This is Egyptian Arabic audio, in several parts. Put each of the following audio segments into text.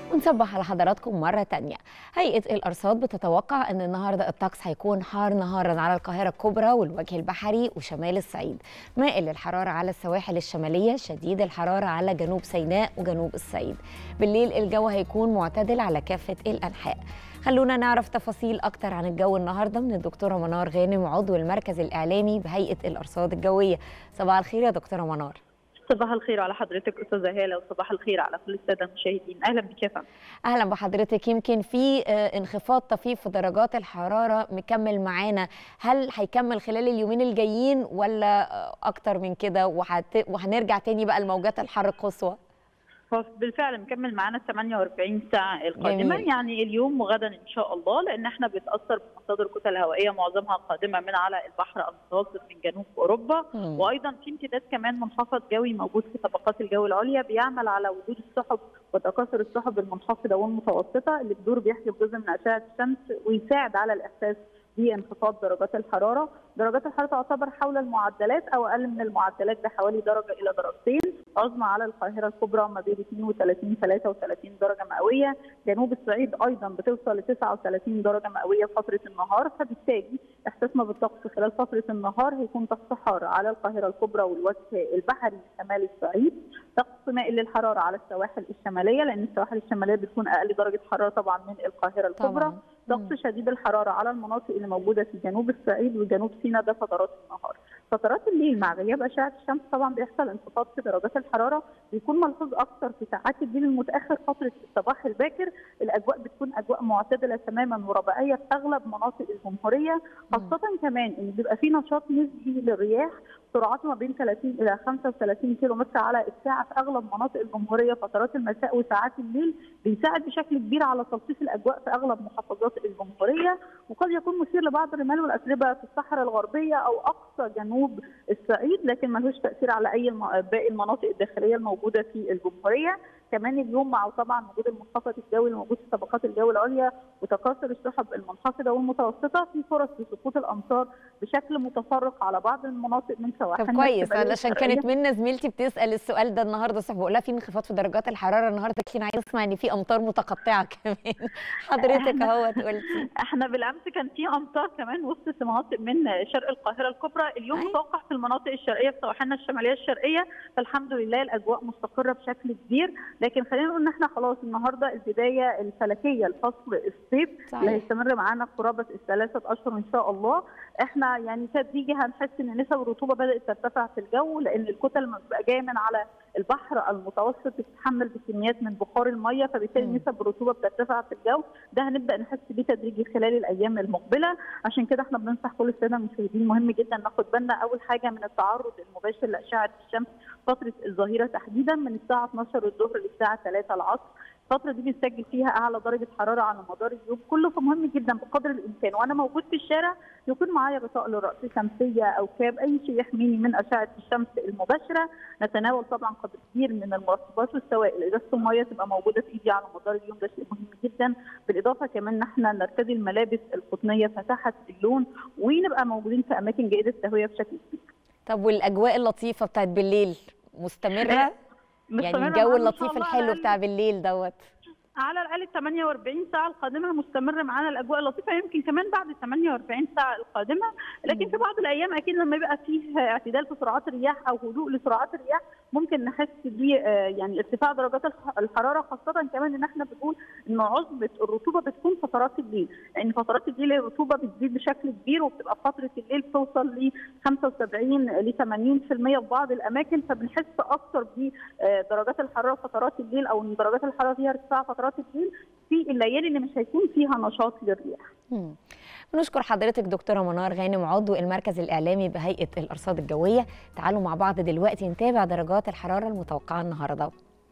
ونصبح على حضراتكم مرة تانية هيئة الأرصاد بتتوقع أن النهاردة الطقس هيكون حار نهارا على القاهرة الكبرى والوجه البحري وشمال الصعيد مائل للحرارة على السواحل الشمالية شديد الحرارة على جنوب سيناء وجنوب الصعيد بالليل الجو هيكون معتدل على كافة الأنحاء خلونا نعرف تفاصيل أكتر عن الجو النهاردة من الدكتورة منار غانم عضو المركز الإعلامي بهيئة الأرصاد الجوية صباح الخير يا دكتورة منار صباح الخير على حضرتك استاذه هاله وصباح الخير على كل الساده المشاهدين اهلا بك يا فندم اهلا بحضرتك يمكن في انخفاض طفيف في درجات الحراره مكمل معانا هل هيكمل خلال اليومين الجايين ولا اكتر من كده وحت... وهنرجع تاني بقى لموجات الحر القصوى هو بالفعل مكمل معانا 48 ساعه القادمه جميل. يعني اليوم وغدا ان شاء الله لان احنا بنتاثر بمصادر كتل هوائيه معظمها قادمه من على البحر المتوسط من جنوب اوروبا مم. وايضا في امتداد كمان منخفض جوي موجود في طبقات الجو العليا بيعمل على وجود السحب وتكاثر السحب المنخفضه والمتوسطه اللي بتدور بيحجب جزء من اشعه الشمس ويساعد على الاحساس بانخفاض درجات الحراره، درجات الحراره تعتبر حول المعدلات او اقل من المعدلات بحوالي درجه الى درجتين، عظمى على القاهره الكبرى ما بين 32 33 درجه مئويه، جنوب الصعيد ايضا بتوصل ل 39 درجه مئويه فتره النهار، فبالتالي احساسنا بالطقس خلال فتره النهار هيكون طقس حار على القاهره الكبرى والوجه البحري شمال الصعيد، طقس مائل للحراره على السواحل الشماليه لان السواحل الشماليه بتكون اقل درجه حراره طبعا من القاهره الكبرى. طقس شديد الحراره على المناطق اللي موجوده في جنوب الصعيد وجنوب سيناء ده فترات النهار. فترات الليل مع غياب اشعه الشمس طبعا بيحصل انخفاض في درجات الحراره بيكون ملحوظ اكثر في ساعات الليل المتاخر فتره الصباح الباكر الاجواء بتكون اجواء معتدله تماما ورباعيه في اغلب مناطق الجمهوريه خاصه كمان ان بيبقى في نشاط نسبي للرياح سرعته ما بين 30 الى 35 كيلو متر على الساعه في اغلب مناطق الجمهوريه فترات المساء وساعات الليل بيساعد بشكل كبير على تلطيف الاجواء في اغلب محافظات الجمهوريه وقد يكون مثير لبعض الرمال والاتربه في الصحراء الغربيه او اقصى جنوب الصعيد لكن ملوش تاثير على اي باقي المناطق الداخليه الموجوده في الجمهوريه كمان اليوم مع طبعا وجود المنخفض الجوي الموجود في طبقات الجو العليا وتكاثر السحب المنخفضه والمتوسطه في فرص لسقوط الامطار بشكل متفرق على بعض المناطق من سواحل طب كويس علشان كانت منا زميلتي بتسال السؤال ده النهارده الصبح بقول لها في انخفاض في درجات الحراره النهارده قالت لي انا عايزه اسمع ان في امطار متقطعه كمان حضرتك اهوت قلتي احنا بالامس كان في امطار كمان وسط مناطق من شرق القاهره الكبرى اليوم أي. متوقع في المناطق الشرقيه في سواحلنا الشماليه الشرقيه فالحمد لله الاجواء مستقره بشكل كبير لكن خلينا نقول ان احنا خلاص النهارده البدايه الفلكيه لفصل الصيف اللي هيستمر معانا قرابه الثلاثه اشهر ان شاء الله احنا يعني تدريجي هنحس ان نسب الرطوبه بدات ترتفع في الجو لان الكتل لما بتبقى جايه من على البحر المتوسط بتتحمل بكميات من بخار الميه فبالتالي نسب الرطوبه بترتفع في الجو ده هنبدا نحس بيه تدريجي خلال الايام المقبله عشان كده احنا بننصح كل الساده المشاهدين مهم جدا ناخد بالنا اول حاجه من التعرض المباشر لاشعه الشمس فتره الظهيره تحديدا من الساعه 12 الظهر للساعه 3 العصر الفتره دي بنسجل فيها اعلى درجه حراره على مدار اليوم كله فمهم جدا بقدر الامكان وانا موجود في الشارع يكون معايا غطاء للراس شمسيه او كاب اي شيء يحميني من اشعه الشمس المباشره نتناول طبعا قدر كبير من المرطبات والسوائل ازازه الميه تبقى موجوده في ايدي على مدار اليوم ده شيء مهم جدا بالاضافه كمان ان احنا نرتدي الملابس القطنيه فاتحه اللون ونبقى موجودين في اماكن جيده التهويه بشكل كبير طب والاجواء اللطيفه بتاعت بالليل مستمره يعني الجو اللطيف الحلو بتاع بالليل دوت على الاقل 48 ساعه القادمه مستمر معانا الاجواء اللطيفه يمكن كمان بعد 48 ساعه القادمه لكن في بعض الايام اكيد لما يبقى فيه اعتدال في سرعات الرياح او هدوء لسرعات الرياح ممكن نحس ب يعني ارتفاع درجات الحراره خاصه كمان ان احنا بنقول ان عصبه الرطوبه بتكون فترات الليل لان يعني فترات الليل الرطوبه بتزيد بشكل كبير وبتبقى فتره الليل توصل ل 75 ل 80% في بعض الاماكن فبنحس اكثر بدرجات الحراره فترات الليل او ان درجات الحراره فيها ارتفاع فترات الليل في الليالي اللي مش هيكون فيها نشاط للرياح. بنشكر حضرتك دكتوره منار غانم عضو المركز الاعلامي بهيئه الارصاد الجويه تعالوا مع بعض دلوقتي نتابع درجات الحراره المتوقعه النهارده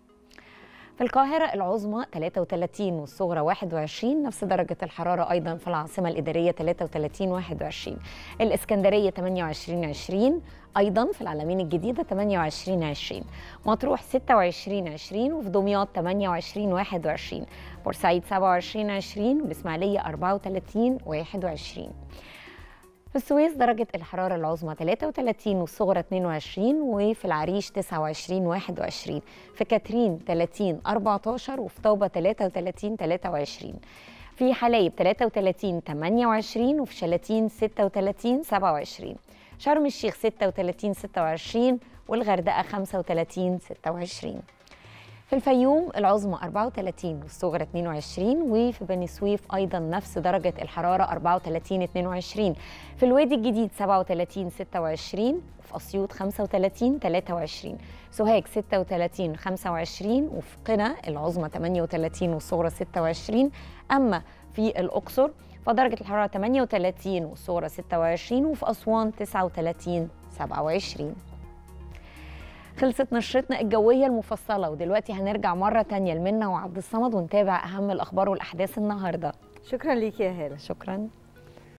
في القاهرة العظمى 33 والصغرى 21 نفس درجة الحرارة أيضا في العاصمة الإدارية 33 21 الإسكندرية 28 20 أيضا في العلمين الجديدة 28 20 مطروح 26 20 وفي دمياط 28 21 بورسعيد 27 20 والإسماعيلية 34 21 في السويس درجة الحرارة العظمى 33 والصغرى 22 وفي العريش 29 21 في كاترين 30 14 وفي طوبة 33 23 في حلايب 33 28 وفي شلاتين 36 27 شرم الشيخ 36 26 والغردقة 35 26 في الفيوم العظمى 34 والصغرى 22 وفي بني سويف ايضا نفس درجه الحراره 34 22 في الوادي الجديد 37 26 وفي اسيوط 35 23 سوهاج 36 25 وفي قنا العظمى 38 والصغرى 26 اما في الاقصر فدرجه الحراره 38 والصغرى 26 وفي اسوان 39 27 خلصت نشرتنا الجوية المفصلة ودلوقتي هنرجع مرة تانية لمنى وعبد الصمد ونتابع أهم الأخبار والأحداث النهاردة شكرا ليك يا هالة شكرا